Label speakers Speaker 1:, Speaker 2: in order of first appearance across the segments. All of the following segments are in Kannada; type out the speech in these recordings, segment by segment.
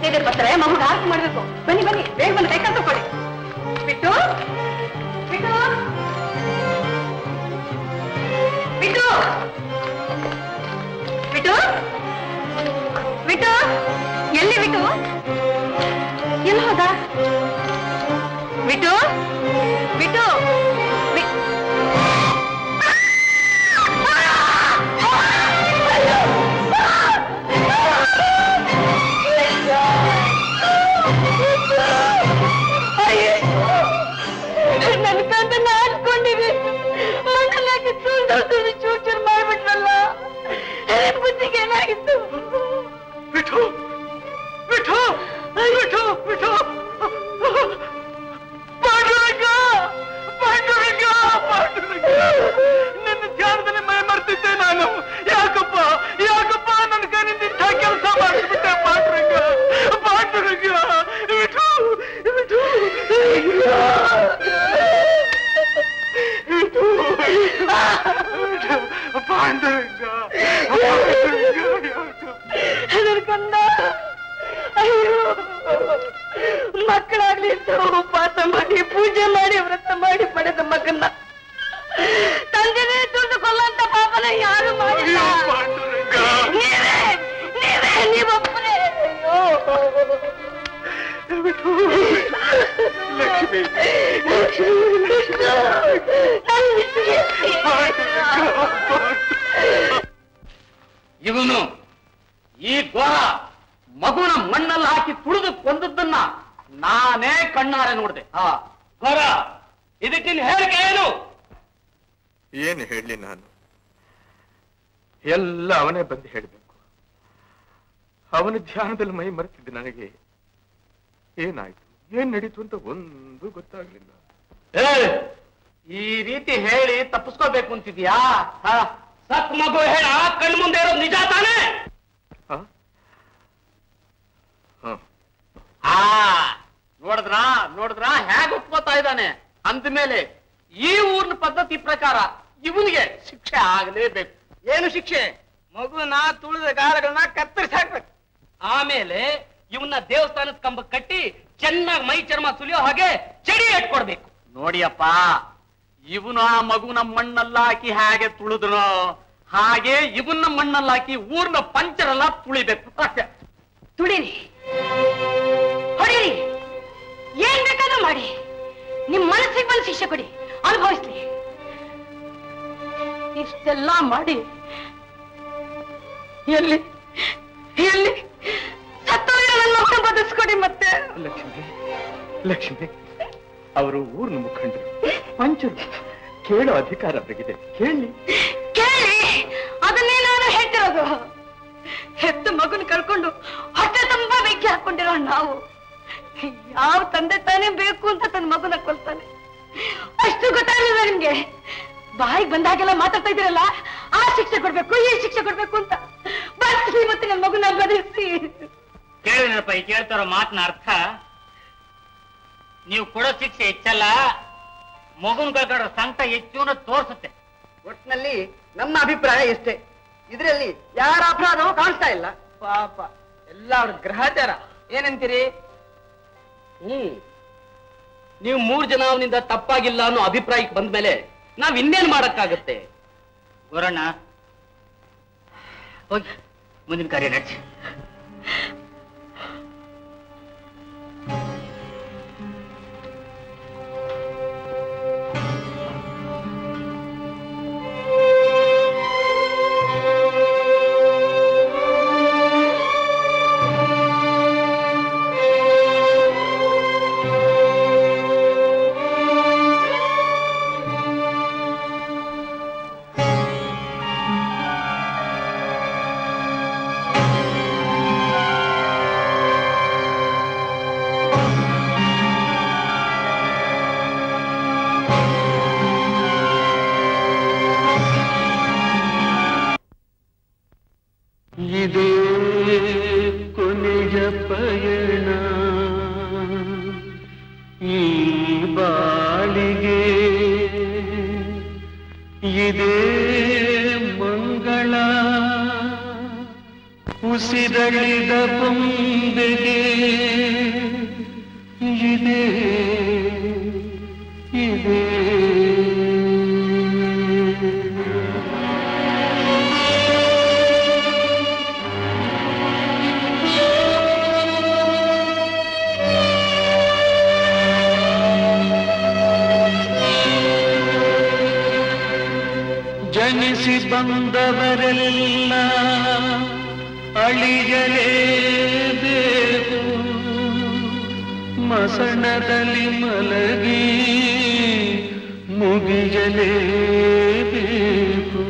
Speaker 1: ಮನೆಗೆ ಬರ್ತಾರೆ ಮಗುಗೆ ಆರತಿ ಮಾಡ್ಬೇಕು ಬನ್ನಿ ಬನ್ನಿ ಬೇಗ ಬಂದು ಕೈ ಕಾಲು ತಗೊಳ್ಳಿ ಬಿಟ್ಟು ಬಿಟ್ಟು ಬಿಟ್ಟು ಬಿಟ್ಟು ಬಿಟ್ಟು ಎಲ್ಲಿ ಬಿಟ್ಟು ಎಲ್ಲಿ ಹೋದ ಬಿಟ್ಟು ಬಿಟ್ಟು ಬಿ- ನನ್ನ ಕಂದ ಅನ್ಕೊಂಡಿವಿ ಮಣ್ಣಲ್ಲಾಗಿ ಸುಳ್ಳು ಚೂರ್ ಚೂರ್ ಮಾಡ್ಬಿಟ್ರಲ್ಲ ಬುದ್ಧಿಗೆ ಏನಾಗಿತ್ತು
Speaker 2: ಬಿಟ್ಟು ಬಿಟ್ಟು ಬಿಟ್ಟು ಬಿಟ್ಟು ಪಾಂಡುರಂಗ ಪಾಂಡುರಂಗ ಪಾಂಡುರಂಗ ನಿನ್ನ ಧ್ಯಾನದಲ್ಲಿ ಮೈ ಮರ್ತಿದ್ದೆ ನಾನು ಯಾಕಪ್ಪ ಯಾಕಪ್ಪ ನನ್ನ ಕೈನಿಂದ ಇಂಥ ಕೆಲಸ ಮಾಡಿಸ್ಬಿಟ್ಟೆ ಪಾಂಡುರಂಗ ಪಾಂಡುರಂಗ ಬಿಟ್ಟು ಬಿಟ್ಟು ಬಿಟ್ಟು ಪಾಂಡುರಂಗ
Speaker 1: ನನ್ನ ಕಂದ ಅಯ್ಯೋ ಮಕ್ಕಳಾಗ್ಲಿ ಅಂತ ಉಪವಾಸ ಮಾಡಿ ಪೂಜೆ ಮಾಡಿ ವ್ರತ ಮಾಡಿ ಪಡೆದ ಮಗನ್ನ ತಂದೆನೇ ದುಡ್ಡು ಕೊಲ್ಲಂತ ಪಾಪನ ಯಾರು ಮಾಡಿಲ್ಲ ನೀವೇ ನೀವೇ ನೀವೊಬ್ಬರೇ ಅಯ್ಯೋ
Speaker 2: ಲಕ್ಷ್ಮಿ
Speaker 3: ಇವನು ಈ ಘೋರ ಮಗುನ ಮಣ್ಣಲ್ಲಿ ಹಾಕಿ ತುಳಿದು ಕೊಂದದ್ದನ್ನ ನಾನೇ ಕಣ್ಣಾರೆ ನೋಡಿದೆ ಆ ಘೋರ ಇದಕ್ಕಿನ್ ಹೇಳಿಕೆ ಏನು
Speaker 4: ಏನು ಹೇಳಲಿ ನಾನು ಎಲ್ಲ ಅವನೇ ಬಂದು ಹೇಳಬೇಕು ಅವನ ಧ್ಯಾನದಲ್ಲಿ ಮೈ ಮರೆತಿದ್ದೆ ನನಗೆ ಏನಾಯ್ತು ಏನ್ ನಡೀತು ಅಂತ ಒಂದು ಗೊತ್ತಾಗ್ಲಿಲ್ಲ
Speaker 3: ಏ, ಈ ರೀತಿ ಹೇಳಿ ತಪ್ಪಿಸ್ಕೋಬೇಕು ಅಂತಿದ್ಯಾ ಹ? ಸತ್ ಮಗು ಹೇಳ ಕಣ್ ಮುಂದೆ ಇರೋದು ನಿಜ ತಾನೇ
Speaker 4: ಹ? ಹ.
Speaker 3: ಆ ನೋಡಿದ್ರ ನೋಡಿದ್ರ ಹೇಗ್ ಒಪ್ಕೋತಾ ಇದ್ದಾನೆ ಅಂದ್ಮೇಲೆ ಈ ಊರಿನ ಪದ್ಧತಿ ಪ್ರಕಾರ ಇವನಿಗೆ ಶಿಕ್ಷೆ ಆಗಲೇಬೇಕು ಏನು ಶಿಕ್ಷೆ ಮಗುನ ತುಳಿದ ಗಾಲಗಳನ್ನ ಕತ್ತರಿಸಿ ಹಾಕ್ಬೇಕು ಆಮೇಲೆ ಇವನ್ನ ದೇವಸ್ಥಾನದ ಕಂಬ ಕಟ್ಟಿ ಚೆನ್ನಾಗಿ ಮೈ ಚರ್ಮ ಸುಲಿಯೋ ಹಾಗೆ ಚಡಿ ಇಟ್ಕೊಡ್ಬೇಕು ನೋಡಿಯಪ್ಪ ಇವನು ಆ ಮಗುನ ಮಣ್ಣಲ್ಲ ಹಾಕಿ ಹೇಗೆ ತುಳಿದ್ನೋ ಹಾಗೆ ಇವನ್ನ ಮಣ್ಣಲ್ಲ ಹಾಕಿ ಊರ್ನ ಪಂಚರೆಲ್ಲ ತುಳಿಬೇಕು ಅಷ್ಟೇ
Speaker 1: ತುಳಿರಿ ಹೊಡೀರಿ ಏನ್ ಬೇಕಾದ್ರೂ ಮಾಡಿ ನಿಮ್ ಮನಸ್ಸಿಗೆ ಬಂದು ಶಿಕ್ಷೆ ಕೊಡಿ ಅನುಭವಿಸ್ಲಿ ಇಷ್ಟೆಲ್ಲ ಮಾಡಿ ಎಲ್ಲಿ ಎಲ್ಲಿ ಸತ್ತೋಗಿರೋ ನನ್ನ ಮಕ್ಕಳು ಬದುಸ್ಕೊಡಿ ಮತ್ತೆ
Speaker 4: ಲಕ್ಷ್ಮಿ ಲಕ್ಷ್ಮಿ ಅವರು ಊರಿನ ಮುಖಂಡರು ಪಂಚರು ಕೇಳೋ ಅಧಿಕಾರ ಅವರಿಗಿದೆ ಕೇಳಿ
Speaker 1: ಕೇಳಿ ಅದನ್ನೇ ನಾನು ಹೇಳ್ತಿರೋದು ಹೆತ್ತ ಮಗುನ ಕರ್ಕೊಂಡು ಹೊಟ್ಟೆ ತುಂಬಾ ಬೆಂಕಿ ಹಾಕೊಂಡಿರೋ ನಾವು ಯಾವ ತಂದೆ ತಾನೇ ಬೇಕು ಅಂತ ತನ್ನ ಮಗುನ ಕೊಲ್ತಾನೆ ಅಷ್ಟು ಗೊತ್ತಾಗಲಿಲ್ಲ ನಿಮ್ಗೆ ಬಾಯಿಗೆ ಬಂದಾಗೆಲ್ಲ ಮಾತಾಡ್ತಾ ಇದ್ದೀರಲ್ಲ ಆ ಶಿಕ್ಷೆ ಕೊಡ್ಬೇಕು ಈ ಶಿಕ್ಷೆ ಕೊಡ್ಬೇಕು ಅಂತ ಬರ್ಸಿ ಮತ್ತೆ ನನ್ನ ಮಗುನ ಬದಲಿಸಿ
Speaker 5: ಕೇಳಿದ್ರಪ್ಪ ಈ ಕೇಳ್ತಾರೋ ಮಾತನ ಅರ್ಥ ನೀವು ಕೊಡೋ ಶಿಕ್ಷೆ ಹೆಚ್ಚಲ್ಲ ಮಗುನ್ ಕಳ್ಕೊಂಡ್ರ ಸಂಕಟ ಹೆಚ್ಚು ಅನ್ನೋದು ತೋರ್ಸುತ್ತೆ
Speaker 6: ಒಟ್ನಲ್ಲಿ ನಮ್ಮ ಅಭಿಪ್ರಾಯ ಇಷ್ಟೇ ಇದರಲ್ಲಿ ಯಾರ ಅಪರಾಧವೂ ಕಾಣಿಸ್ತಾ ಇಲ್ಲ ಪಾಪ ಎಲ್ಲ ಅವ್ರ ಗ್ರಹಚಾರ ಏನಂತೀರಿ
Speaker 3: ಹ್ಮ್ ನೀವು ಮೂರ್ ಜನ ಅವನಿಂದ ತಪ್ಪಾಗಿಲ್ಲ ಅನ್ನೋ ಅಭಿಪ್ರಾಯಕ್ಕೆ ಬಂದ್ಮೇಲೆ ನಾವ್ ಇನ್ನೇನ್ ಮಾಡಕ್ಕಾಗತ್ತೆ
Speaker 5: ಗುರಣ್ಣ ಹೋಗಿ ಮುಂದಿನ ಕಾರ್ಯ ನಡೆಸಿ
Speaker 2: ಇದೇ ಕೊನೆಯ ಪಯಣ ಈ ಬಾಳಿಗೆ ಇದೇ ಮಂಗಳ ಉಸಿರಳಿದ ಬೊಂಬೆಗೆ ಇದೆ ಇದೆ ಜನಿಸಿ ಬಂದವರೆಲ್ಲ ಅಳಿಯಲೇಬೇಕು ಮಸಣದಲ್ಲಿ ಮಲಗಿ ಮುಗಿಯಲೇಬೇಕು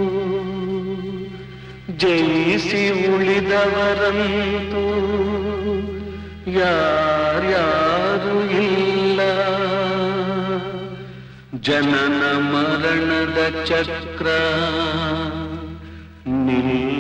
Speaker 2: ಜಯಿಸಿ ಉಳಿದವರಂತೂ ಯಾರ್ಯಾರು ಇಲ್ಲ ಜನನ ಮರಣದ ಚಕ್ರ ನಿಲ್ಲ